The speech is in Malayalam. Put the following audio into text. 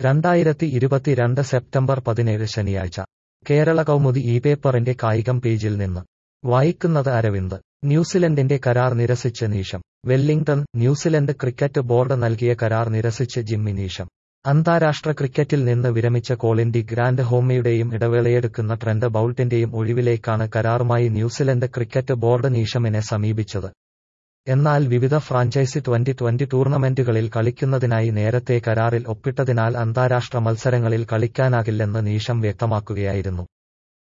രണ്ടായിരത്തി ഇരുപത്തിരണ്ട് സെപ്റ്റംബർ പതിനേഴ് ശനിയാഴ്ച കേരള കൗമുദി ഈ പേപ്പറിന്റെ കായികം പേജിൽ നിന്ന് വായിക്കുന്നത് അരവിന്ദ് ന്യൂസിലൻഡിന്റെ കരാർ നിരസിച്ച് Neesham Wellington New Zealand cricket board നൽകിയ കരാർ നിരസിച്ച് ജിമ്മി നീഷം അന്താരാഷ്ട്ര ക്രിക്കറ്റിൽ നിന്ന് വിരമിച്ച കോളിൻ ഡി ഗ്രാൻഡ് ഹോമിയുടെയും ഇടവേളയെടുക്കുന്ന ട്രെൻഡ് ബൌൾട്ടിന്റെയും ഒഴിവിലേക്കാണ് കരാറുമായി ന്യൂസിലൻഡ് ക്രിക്കറ്റ് ബോർഡ് നീഷമിനെ സമീപിച്ചത് എന്നാൽ വിവിധ ഫ്രാഞ്ചൈസി ട്വന്റി ട്വന്റി ടൂർണമെന്റുകളിൽ കളിക്കുന്നതിനായി നേരത്തെ കരാറിൽ ഒപ്പിട്ടതിനാൽ അന്താരാഷ്ട്ര മത്സരങ്ങളിൽ കളിക്കാനാകില്ലെന്ന് നീഷം വ്യക്തമാക്കുകയായിരുന്നു